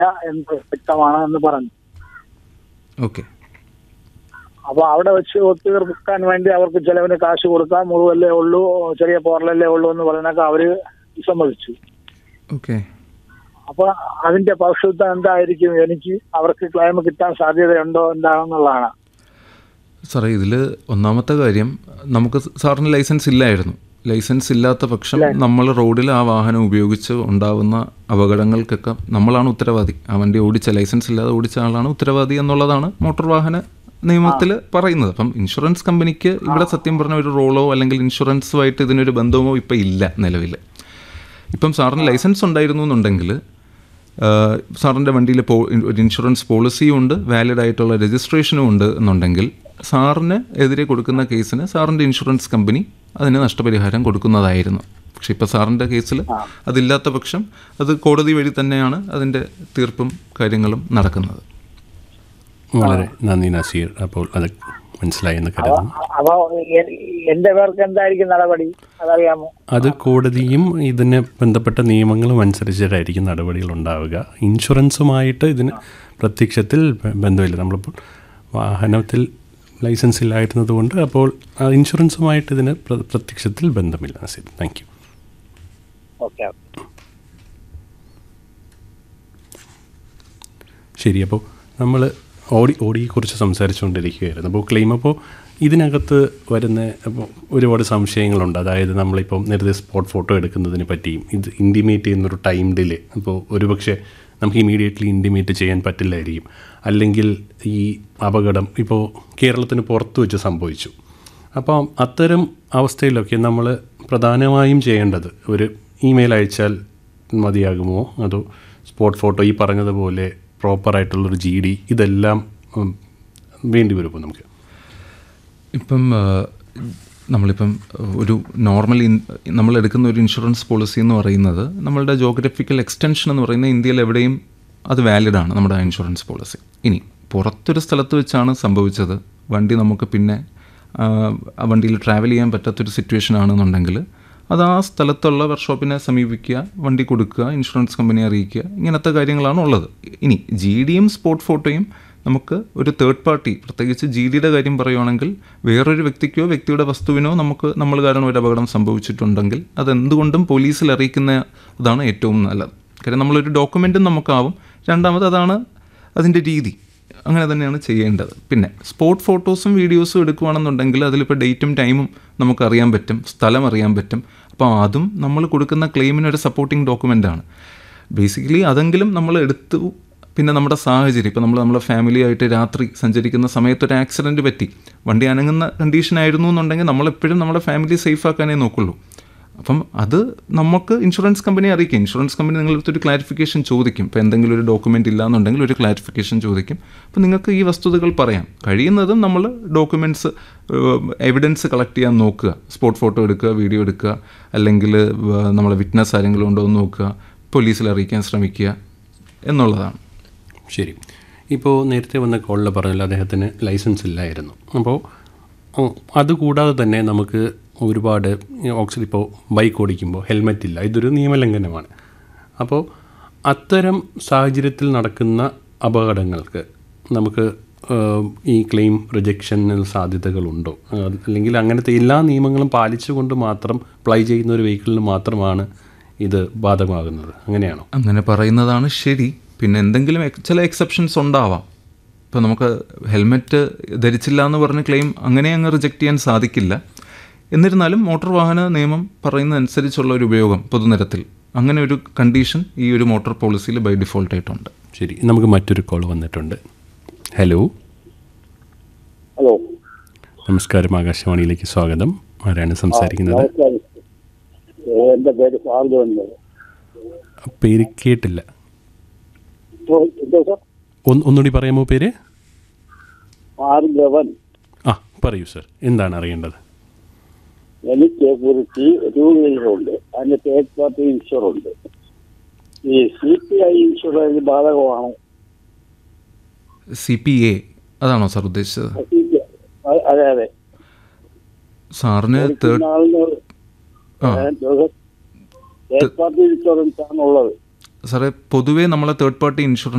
എന്ന് വ്യക്തമാണ് എന്ന് പറഞ്ഞു ഓക്കെ അപ്പൊ അവിടെ വെച്ച് ഒത്തുതീർക്കാൻ വേണ്ടി അവർക്ക് ചെലവിന് കാശ് കൊടുക്കാം മുഴുവല്ലേ ഉള്ളൂ ചെറിയ പോറലല്ലേ ഉള്ളൂ എന്ന് പറഞ്ഞൊക്കെ അവര് വിസമ്മതിച്ചു ഓക്കെ അപ്പൊ അതിന്റെ ഭവിഷ്യത്ത് എന്തായിരിക്കും എനിക്ക് അവർക്ക് ക്ലെയിം കിട്ടാൻ സാധ്യതയുണ്ടോ എന്താണെന്നുള്ളതാണ് സാറേ ഇതിൽ ഒന്നാമത്തെ കാര്യം നമുക്ക് സാറിന് ലൈസൻസ് ഇല്ലായിരുന്നു ലൈസൻസ് ഇല്ലാത്ത പക്ഷം നമ്മൾ റോഡിൽ ആ വാഹനം ഉപയോഗിച്ച് ഉണ്ടാവുന്ന അപകടങ്ങൾക്കൊക്കെ നമ്മളാണ് ഉത്തരവാദി ആ വണ്ടി ഓടിച്ച ലൈസൻസ് ഇല്ലാതെ ഓടിച്ച ആളാണ് ഉത്തരവാദി എന്നുള്ളതാണ് മോട്ടോർ വാഹന നിയമത്തിൽ പറയുന്നത് അപ്പം ഇൻഷുറൻസ് കമ്പനിക്ക് ഇവിടെ സത്യം പറഞ്ഞ ഒരു റോളോ അല്ലെങ്കിൽ ഇൻഷുറൻസുമായിട്ട് ഇതിനൊരു ബന്ധമോ ഇപ്പം ഇല്ല നിലവിൽ ഇപ്പം സാറിന് ലൈസൻസ് ഉണ്ടായിരുന്നു എന്നുണ്ടെങ്കിൽ ആഹ് സാറിൻ്റെ വണ്ടിയിൽ പോ ഒരു ഇൻഷുറൻസ് പോളിസിയും ഉണ്ട് വാലിഡ് ആയിട്ടുള്ള രജിസ്ട്രേഷനും ഉണ്ട് എന്നുണ്ടെങ്കിൽ സാറിന് എതിരെ കൊടുക്കുന്ന കേസിന് സാറിൻ്റെ ഇൻഷുറൻസ് കമ്പനി അതിന് നഷ്ടപരിഹാരം കൊടുക്കുന്നതായിരുന്നു പക്ഷേ ഇപ്പോൾ സാറിൻ്റെ കേസിൽ അതില്ലാത്ത പക്ഷം അത് കോടതി വഴി തന്നെയാണ് അതിൻ്റെ തീർപ്പും കാര്യങ്ങളും നടക്കുന്നത് വളരെ നന്ദി നസീർ അപ്പോൾ അത് മനസ്സിലായെന്ന് കരുതുന്നു അപ്പൊ എ- എന്റെ പേർക്ക് എന്തായിരിക്കും നടപടി അതറിയാമോ അത് കോടതിയും ഇതിന് ബന്ധപ്പെട്ട നിയമങ്ങളും അനുസരിച്ചിട്ടായിരിക്കും നടപടികൾ ഉണ്ടാവുക ഇൻഷുറൻസുമായിട്ട് ഇതിന് പ്രത്യക്ഷത്തിൽ ബ- ബന്ധമില്ല നമ്മളിപ്പോൾ വാഹനത്തിൽ ലൈസൻസ് ഇല്ലായിരുന്നത് കൊണ്ട് അപ്പോൾ ആ ഇൻഷുറൻസുമായിട്ട് ഇതിന് പ്ര- പ്രത്യക്ഷത്തിൽ ബന്ധമില്ല നസീർ താങ്ക് യു ഓക്കെ ശരി അപ്പോൾ നമ്മൾ ഓടി ഓടിയെക്കുറിച്ച് സംസാരിച്ചുകൊണ്ടിരിക്കുകയായിരുന്നു അപ്പോൾ ക്ലെയിം അപ്പോൾ ഇതിനകത്ത് വരുന്ന അപ്പോൾ ഒരുപാട് സംശയങ്ങളുണ്ട് അതായത് നമ്മളിപ്പം നേരത്തെ സ്പോട്ട് ഫോട്ടോ എടുക്കുന്നതിനെ പറ്റിയും ഇത് ഇൻറ്റിമേറ്റ് ചെയ്യുന്നൊരു ടൈം ഡിലേ അപ്പോൾ ഒരുപക്ഷെ നമുക്ക് ഇമീഡിയറ്റ്ലി ഇൻറ്റിമേറ്റ് ചെയ്യാൻ പറ്റില്ലായിരിക്കും അല്ലെങ്കിൽ ഈ അപകടം ഇപ്പോൾ കേരളത്തിന് പുറത്ത് വെച്ച് സംഭവിച്ചു അപ്പം അത്തരം അവസ്ഥയിലൊക്കെ നമ്മൾ പ്രധാനമായും ചെയ്യേണ്ടത് ഒരു ഇമെയിൽ അയച്ചാൽ മതിയാകുമോ അതോ സ്പോട്ട് ഫോട്ടോ ഈ പറഞ്ഞതുപോലെ പ്രോപ്പറായിട്ടുള്ളൊരു ജി ഡി ഇതെല്ലാം ഉം, വേണ്ടി വരുമോ നമുക്ക് ഇപ്പം ആ, നമ്മളിപ്പം ഒരു നോർമൽ ഇൻ നമ്മൾ എടുക്കുന്ന ഒരു ഇൻഷുറൻസ് പോളിസി എന്ന് പറയുന്നത് നമ്മളുടെ ജോഗ്രഫിക്കൽ എക്സ്റ്റൻഷൻ എന്ന് പറയുന്നത് ഇന്ത്യയിൽ എവിടെയും അത് വാലിഡ് ആണ് നമ്മുടെ ഇൻഷുറൻസ് പോളിസി ഇനി പുറത്തൊരു സ്ഥലത്ത് വെച്ചാണ് സംഭവിച്ചത് വണ്ടി നമുക്ക് പിന്നെ ആ, ആ വണ്ടിയിൽ ട്രാവൽ ചെയ്യാൻ പറ്റാത്തൊരു സിറ്റുവേഷൻ ആണെന്നുണ്ടെങ്കിൽ അത് ആ സ്ഥലത്തുള്ള വർക്ക്ഷോപ്പിനെ സമീപിക്കുക വണ്ടി കൊടുക്കുക ഇൻഷുറൻസ് കമ്പനിയെ അറിയിക്കുക ഇങ്ങനത്തെ കാര്യങ്ങളാണ് ഉള്ളത് ഇനി ജി ഡിയും സ്പോട്ട് ഫോട്ടോയും നമുക്ക് ഒരു തേർഡ് പാർട്ടി പ്രത്യേകിച്ച് ജി ഡിയുടെ കാര്യം പറയുവാണെങ്കിൽ വേറൊരു വ്യക്തിക്കോ വ്യക്തിയുടെ വസ്തുവിനോ നമുക്ക് നമ്മൾ കാരണം ഒരു അപകടം സംഭവിച്ചിട്ടുണ്ടെങ്കിൽ അതെന്തുകൊണ്ടും പോലീസിൽ അറിയിക്കുന്ന അതാണ് ഏറ്റവും നല്ലത് കാര്യം നമ്മളൊരു ഡോക്യുമെൻറ്റും നമുക്കാവും രണ്ടാമത് അതാണ് അതിൻ്റെ രീതി അങ്ങനെ തന്നെയാണ് ചെയ്യേണ്ടത് പിന്നെ സ്പോട്ട് ഫോട്ടോസും വീഡിയോസും എടുക്കുകയാണെന്നുണ്ടെങ്കിൽ അതിലിപ്പോൾ ഡേറ്റും ടൈമും നമുക്ക് അറിയാൻ പറ്റും സ്ഥലം അറിയാൻ പറ്റും അപ്പോൾ അതും നമ്മൾ കൊടുക്കുന്ന ക്ലെയിമിനൊരു സപ്പോർട്ടിംഗ് ഡോക്യുമെൻ്റാണ് ബേസിക്കലി അതെങ്കിലും നമ്മൾ എടുത്തു പിന്നെ നമ്മുടെ സാഹചര്യം ഇപ്പോൾ നമ്മൾ നമ്മുടെ ഫാമിലി ആയിട്ട് രാത്രി സഞ്ചരിക്കുന്ന സമയത്ത് ഒരു ആക്സിഡൻറ്റ് പറ്റി വണ്ടി അനങ്ങുന്ന കണ്ടീഷൻ ആയിരുന്നു എന്നുണ്ടെങ്കിൽ നമ്മളെപ്പോഴും നമ്മുടെ ഫാമിലി സേഫ് ആക്കാനേ നോക്കുള്ളൂ അപ്പം അത് നമുക്ക് ഇൻഷുറൻസ് കമ്പനി അറിയിക്കും ഇൻഷുറൻസ് കമ്പനി നിങ്ങളടുത്ത് ഒരു ക്ലാരിഫിക്കേഷൻ ചോദിക്കും ഇപ്പോൾ എന്തെങ്കിലും ഒരു ഡോക്യുമെൻ്റ് ഇല്ലാന്നുണ്ടെങ്കിൽ ഒരു ക്ലാരിഫിക്കേഷൻ ചോദിക്കും അപ്പോൾ നിങ്ങൾക്ക് ഈ വസ്തുതകൾ പറയാം കഴിയുന്നതും നമ്മൾ ഡോക്യുമെൻറ്റ്സ് എവിഡൻസ് കളക്ട് ചെയ്യാൻ നോക്കുക സ്പോട്ട് ഫോട്ടോ എടുക്കുക വീഡിയോ എടുക്കുക അല്ലെങ്കിൽ നമ്മളെ വിറ്റ്നസ് ആരെങ്കിലും ഉണ്ടോ എന്ന് നോക്കുക പോലീസിൽ അറിയിക്കാൻ ശ്രമിക്കുക എന്നുള്ളതാണ് ശരി ഇപ്പോൾ നേരത്തെ വന്ന കോളിൽ പറഞ്ഞല്ലോ അദ്ദേഹത്തിന് ലൈസൻസ് ഇല്ലായിരുന്നു അപ്പോൾ ഉം, അതുകൂടാതെ തന്നെ നമുക്ക് ഒരുപാട് ഓക്സിജൻ ഇപ്പോൾ ബൈക്ക് ഓടിക്കുമ്പോൾ ഹെൽമെറ്റ് ഇല്ല ഇതൊരു നിയമലംഘനമാണ് അപ്പോൾ അത്തരം സാഹചര്യത്തിൽ നടക്കുന്ന അപകടങ്ങൾക്ക് നമുക്ക് ഏഹ്, ഈ ക്ലെയിം റിജക്ഷനിൽ സാധ്യതകളുണ്ടോ ഏഹ്, അല്ലെങ്കിൽ അങ്ങനത്തെ എല്ലാ നിയമങ്ങളും പാലിച്ചുകൊണ്ട് മാത്രം അപ്ലൈ ചെയ്യുന്ന ഒരു വെഹിക്കിളിന് മാത്രമാണ് ഇത് ബാധകമാകുന്നത് അങ്ങനെയാണോ അങ്ങനെ പറയുന്നതാണ് ശരി പിന്നെ എന്തെങ്കിലും എക്- ചില എക്സെപ്ഷൻസ് ഉണ്ടാവാം ഇപ്പോൾ നമുക്ക് ഹെൽമെറ്റ് ധരിച്ചില്ല എന്ന് പറഞ്ഞ് ക്ലെയിം അങ്ങനെ അങ്ങ് റിജക്റ്റ് ചെയ്യാൻ സാധിക്കില്ല എന്നിരുന്നാലും മോട്ടോർ വാഹന നിയമം പറയുന്നതനുസരിച്ചുള്ള ഒരു ഉപയോഗം പൊതുനിരത്തിൽ അങ്ങനെ ഒരു കണ്ടീഷൻ ഈ ഒരു മോട്ടോർ പോളിസിയിൽ ബൈ ഡിഫോൾട്ട് ആയിട്ടുണ്ട് ശരി നമുക്ക് മറ്റൊരു കോൾ വന്നിട്ടുണ്ട് ഹലോ ഹലോ നമസ്കാരം ആകാശവാണിയിലേക്ക് സ്വാഗതം ആരാണ് സംസാരിക്കുന്നത് എന്റെ പേര് സാർജുണ്ട് പേര് കേട്ടില്ല എന്തോ സാർ ഒന്ന് ഒന്നുകൂടി പറയാമോ പേര് ഭാർഗവൻ ആ പറയൂ സർ എന്താണ് അറിയേണ്ടത് എനിക്ക് കുറിച്ച് ടൂ വീലറുണ്ട് അതിന്റെ തേർഡ് പാർട്ടി ഇൻഷുർ ഉണ്ട് ഈ സി പി ഐ ഇൻഷുറൻസ് ബാധകമാണോ സി പി എ അതാണോ സാർ ഉദ്ദേശിച്ചത് CPI അതെ അതെ സാറിന് തേർഡ് ഓടിക്കുന്ന ആളിന് ആ തേർഡ് പാർട്ടി ഇൻഷുറൻസ് ആണുള്ളത് സാറേ പൊതുവേ നമ്മളെ തേർഡ് പാർട്ടി ഇൻഷുറൻസ്